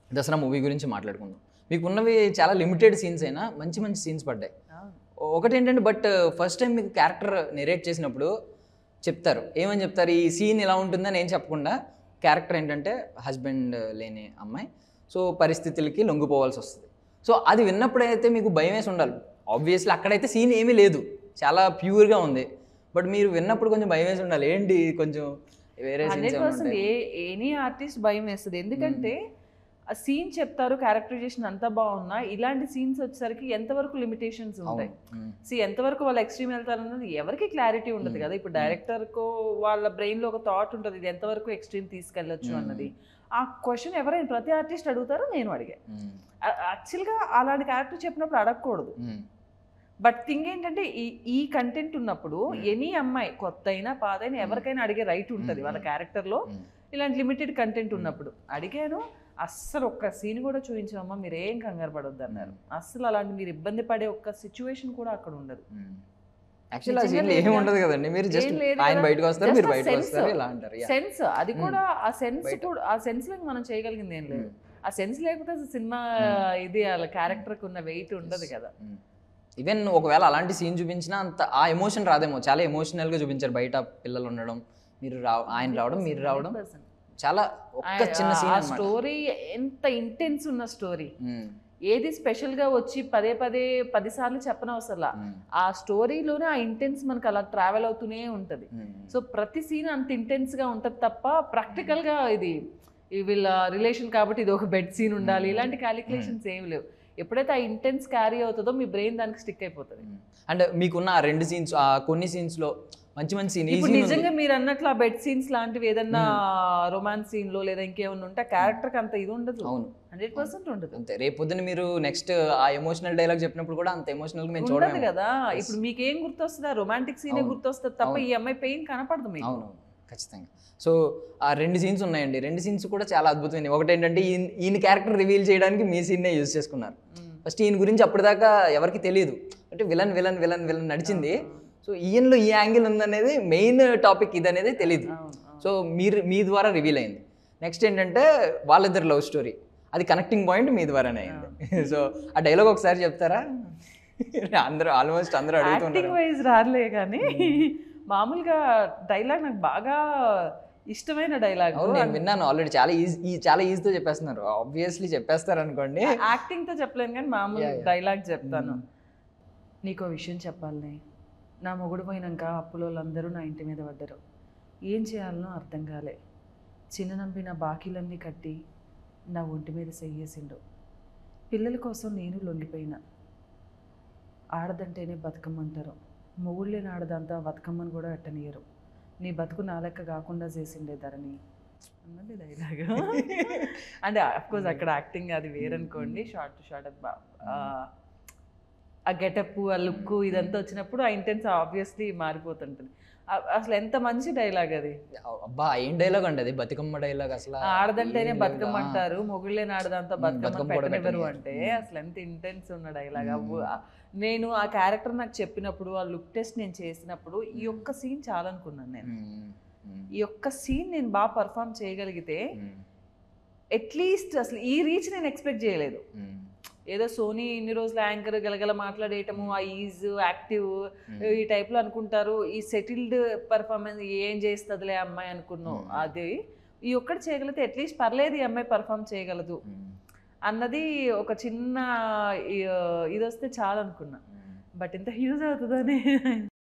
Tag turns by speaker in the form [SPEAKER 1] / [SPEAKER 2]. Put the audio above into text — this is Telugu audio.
[SPEAKER 1] దసరా మూవీ గురించి మాట్లాడుకుందాం మీకు ఉన్నవి చాలా లిమిటెడ్ సీన్స్ అయినా మంచి మంచి సీన్స్ పడ్డాయి ఒకటి ఏంటంటే బట్ ఫస్ట్ టైం మీకు క్యారెక్టర్ నెరేట్ చేసినప్పుడు చెప్తారు ఏమని చెప్తారు ఈ సీన్ ఇలా ఉంటుందని ఏం చెప్పకుండా క్యారెక్టర్ ఏంటంటే హస్బెండ్ లేని అమ్మాయి సో పరిస్థితులకి లొంగిపోవాల్సి వస్తుంది సో అది విన్నప్పుడైతే మీకు భయం వేసి ఉండాలి ఆబ్వియస్లీ అక్కడైతే సీన్ ఏమీ లేదు చాలా ప్యూర్గా ఉంది బట్ మీరు విన్నప్పుడు కొంచెం భయం వేసి ఉండాలి ఏంటి కొంచెం వేరే
[SPEAKER 2] హండ్రెడ్
[SPEAKER 1] సీన్స్
[SPEAKER 2] పర్సెంట్ ఏ ఎనీ ఆర్టిస్ట్ భయం వేస్తుంది ఎందుకంటే ఆ సీన్ చెప్తారు క్యారెక్టరైజేషన్ అంతా బాగున్నా ఇలాంటి సీన్స్ వచ్చేసరికి ఎంతవరకు లిమిటేషన్స్ ఉంటాయి సి ఎంతవరకు వాళ్ళు ఎక్స్ట్రీమ్ వెళ్తారన్నది ఎవరికి క్లారిటీ ఉండదు కదా ఇప్పుడు డైరెక్టర్ కో వాళ్ళ బ్రెయిన్ లో ఒక థాట్ ఉంటుంది ఇది ఎంతవరకు ఎక్స్ట్రీమ్ తీసుకెళ్ళొచ్చు అన్నది ఆ క్వశ్చన్ ఎవరైనా ప్రతి ఆర్టిస్ట్ అడుగుతారో నేను అడిగా యాక్చువల్గా అలాంటి క్యారెక్టర్ చెప్పినప్పుడు అడగకూడదు బట్ థింగ్ ఏంటంటే ఈ ఈ కంటెంట్ ఉన్నప్పుడు ఎనీ అమ్మాయి కొత్త అయినా పాదైనా ఎవరికైనా అడిగే రైట్ ఉంటుంది వాళ్ళ క్యారెక్టర్లో ఇలాంటి లిమిటెడ్ కంటెంట్ ఉన్నప్పుడు అడిగాను అస్సలు ఒక్క సీన్ కూడా చూపించామమ్మా మీరు ఏం కంగారు పడొద్దు అన్నారు అస్సలు అలాంటి మీరు ఇబ్బంది పడే ఒక్క సిచ్యువేషన్ కూడా అక్కడ ఉండదు
[SPEAKER 1] యాక్చువల్లీ ఆ
[SPEAKER 2] నిజంగా
[SPEAKER 1] సీన్లో ఏమి
[SPEAKER 2] లేదు
[SPEAKER 1] ఉండదు కదండి మీరు జస్ట్
[SPEAKER 2] ఏం లేదు
[SPEAKER 1] ఆయన
[SPEAKER 2] కదా.
[SPEAKER 1] బయటకు వస్తారు
[SPEAKER 2] Just
[SPEAKER 1] మీరు
[SPEAKER 2] a
[SPEAKER 1] బయటకు
[SPEAKER 2] sense.
[SPEAKER 1] వస్తారు ఇలా అంటారు Yeah.
[SPEAKER 2] సెన్స్ అది కూడా ఆ సెన్స్
[SPEAKER 1] బయట.
[SPEAKER 2] కూడా ఆ సెన్స్ లో మనం చేయగలిగింది ఏం లేదు ఆ సెన్స్ లేకపోతే అసలు సినిమా ఇది వాళ్ళ క్యారెక్టర్ కు ఉన్న వెయిట్ ఉండదు కదా
[SPEAKER 1] ఈవెన్ ఒకవేళ అలాంటి సీన్ చూపించినా అంత ఆ ఎమోషన్ రాదేమో చాలా ఎమోషనల్ గా చూపించారు బయట పిల్లలు ఉండడం మీరు రా ఆయన రావడం మీరు రావడం
[SPEAKER 2] 100%.
[SPEAKER 1] చాలా ఒక్క చిన్న సీన్
[SPEAKER 2] ఆ
[SPEAKER 1] అన్నమాట
[SPEAKER 2] స్టోరీ ఎంత ఇంటెన్స్ ఉన్న స్టోరీ
[SPEAKER 1] ఉమ్,
[SPEAKER 2] ఏది స్పెషల్ గా వచ్చి పదే పదే పది సార్లు చెప్పనవసరంలా
[SPEAKER 1] ఉమ్,
[SPEAKER 2] ఆ స్టోరీలోనే ఆ ఇంటెన్స్ మనకు అలా ట్రావెల్ అవుతూనే ఉంటది
[SPEAKER 1] ఉమ్,
[SPEAKER 2] సో ప్రతి సీన్ అంత ఇంటెన్స్ గా ఉంటది తప్ప ప్రాక్టికల్ గా ఇది ఈ వీళ్ళ రిలేషన్ కాబట్టి ఇది ఒక బెడ్ సీన్ ఉండాలి ఇలాంటి క్యాలిక్యులేషన్స్ ఏమి లేవు ఎప్పుడైతే ఆ ఇంటెన్స్ క్యారీ అవుతుందో మీ బ్రెయిన్ దానికి స్టిక్ అయిపోతుంది
[SPEAKER 1] ఉమ్. అండ్ మీకున్న ఆ రెండు సీన్స్ ఆ కొన్ని సీన్స్ లో మంచి మంచి సీన్ ఈ
[SPEAKER 2] ఇప్పుడు
[SPEAKER 1] సీన్
[SPEAKER 2] నిజంగా మీరు అన్నట్లు ఆ బెడ్ సీన్స్ లాంటివి ఏదన్నా రొమాన్స్ సీన్ లో లేదా ఇంకేమన్నా ఉంటే క్యారెక్టర్ కి అంత ఇది ఉండదు
[SPEAKER 1] అవును
[SPEAKER 2] హండ్రెడ్ పర్సెంట్ ఉండదు
[SPEAKER 1] అంతే రేపు పొద్దున్న మీరు నెక్స్ట్ ఆ ఎమోషనల్ డైలాగ్ చెప్పినప్పుడు కూడా అంత ఎమోషనల్ గా మేము
[SPEAKER 2] ఉండదు
[SPEAKER 1] చూడలేము
[SPEAKER 2] కదా ఇప్పుడు మీకు ఏం గుర్తొస్తుంది రొమాంటిక్ సీనే
[SPEAKER 1] అవును.
[SPEAKER 2] గుర్తొస్తుంది తప్ప
[SPEAKER 1] అవును.
[SPEAKER 2] ఈ అమ్మాయి పెయిన్ కనపడదు మీకు
[SPEAKER 1] అవును ఖచ్చితంగా సో ఆ రెండు సీన్స్ ఉన్నాయండి రెండు సీన్స్ కూడా చాలా అద్భుతమైనవి ఒకటి ఏంటంటే ఈయన ఈయన క్యారెక్టర్ రివీల్ చేయడానికి మీ సీన్నే యూజ్ చేసుకున్నారు
[SPEAKER 2] మ్మ్.
[SPEAKER 1] ఫస్ట్ ఈయన గురించి అప్పటిదాకా ఎవరికి తెలియదు అంటే విలన్ విలన్ విలన్ విలన్ నడిచింది సో ఈయనలో ఈ యాంగిల్ ఉందనేది మెయిన్ టాపిక్ ఇది అనేది తెలియదు
[SPEAKER 2] అవును, అవును.
[SPEAKER 1] సో మీరు మీ ద్వారా రివీల్ అయింది నెక్స్ట్ ఏంటంటే వాళ్ళిద్దరు లవ్ స్టోరీ అది కనెక్టింగ్ పాయింట్ మీ ద్వారానే అయింది సో ఆ డైలాగ్ ఒకసారి చెప్తారా అందరూ ఆల్మోస్ట్ అందరూ అడుగుతున్నారు
[SPEAKER 2] యాక్టింగ్ వైజ్ రాలే కానీ మామూలుగా డైలాగ్ నాకు బాగా ఇష్టమైన డైలాగ్
[SPEAKER 1] అవును నేను విన్నాను ఆల్రెడీ చాలా ఈజీ చాలా ఈజీతో చెప్పేస్తున్నారు ఆబ్వియస్లీ చెప్పేస్తారు అనుకోండి
[SPEAKER 2] యాక్టింగ్ తో చెప్పలేను కానీ మామూలు
[SPEAKER 1] Yeah, yeah.
[SPEAKER 2] డైలాగ్ చెప్తాను నీకో విషయం చెప్పాలని నా మొగుడు పోయినాక అప్పులో వాళ్ళందరూ నా ఇంటి మీద పడ్డారు ఏం చేయాలనో అర్థం కాలే చిన్న నంపి నా బాకీలన్నీ కట్టి నా ఒంటి మీద చెయ్యేసిండు పిల్లల కోసం నేను లొంగిపోయినా ఆడదంటేనే బతుకమ్మంటారు మొగుడు లేని ఆడదంతా బతుకమ్మని కూడా ఎట్టనియరు నీ బతుకు నా లెక్క కాకుండా చేసిండే ధరని అన్నది డైలాగ్ అంటే కోర్స్ అక్కడ యాక్టింగ్ అది వేరనుకోండి షార్ట్ టు షార్ట్ ఆ గెటప్ ఆ లుక్ ఇదంతా వచ్చినప్పుడు ఆ ఇంటెన్స్ ఆబ్వియస్లీ మారిపోతుంటుంది ఆ- అసలు ఎంత మంచి డైలాగ్ అది
[SPEAKER 1] అబ్బా ఏం డైలాగ్ అండి అది బతుకమ్మ డైలాగ్ అసలు
[SPEAKER 2] ఆ ఆడదంటేనే
[SPEAKER 1] ఏం లేదు.
[SPEAKER 2] బతుకమ్మ అంటారు మొగుళ్ళే నాడదంతా
[SPEAKER 1] ఉమ్,
[SPEAKER 2] బతుకమ్మ
[SPEAKER 1] బతుకమ్మ కూడా
[SPEAKER 2] పెట్టనివ్వరు
[SPEAKER 1] పెట్టనివ్వరు.
[SPEAKER 2] అంటే
[SPEAKER 1] ఉమ్.
[SPEAKER 2] అసలు ఎంత ఇంటెన్స్ ఉన్న డైలాగ్
[SPEAKER 1] ఉమ్.
[SPEAKER 2] నేను ఆ క్యారెక్టర్ నాకు చెప్పినప్పుడు ఆ లుక్ టెస్ట్ నేను చేసినప్పుడు ఈ ఒక్క సీన్ చాలనుకున్నాను నేను
[SPEAKER 1] ఉమ్, ఉమ్,
[SPEAKER 2] ఈ ఒక్క సీన్ నేను బాగా పర్ఫామ్ చేయగలిగితే
[SPEAKER 1] ఉమ్,
[SPEAKER 2] అట్లీస్ట్ అసలు ఈ రీచ్ నేను ఎక్స్పెక్ట్ చేయలేదు
[SPEAKER 1] ఉమ్,
[SPEAKER 2] ఏదో సోనీ ఇన్ని రోజులు యాంకర్ గలగల మాట్లాడేయటము ఆ ఈజ్ యాక్టివ్
[SPEAKER 1] ఉమ్.
[SPEAKER 2] ఈ టైప్లో అనుకుంటారు ఈ సెటిల్డ్ పర్ఫార్మెన్స్ ఏం చేస్తుందిలే అమ్మాయి అనుకున్నాం
[SPEAKER 1] Hmm.
[SPEAKER 2] అది ఈ ఒక్కటి చేయగలిగితే అట్లీస్ట్ పర్లేదు ఈ అమ్మాయి పర్ఫామ్ చేయగలదు
[SPEAKER 1] ఉమ్,
[SPEAKER 2] అన్నది ఒక చిన్న ఈ- ఇది వస్తే చాలు అనుకున్నా
[SPEAKER 1] ఉమ్.
[SPEAKER 2] బట్ ఇంత హ్యూజ్ అవుతుందని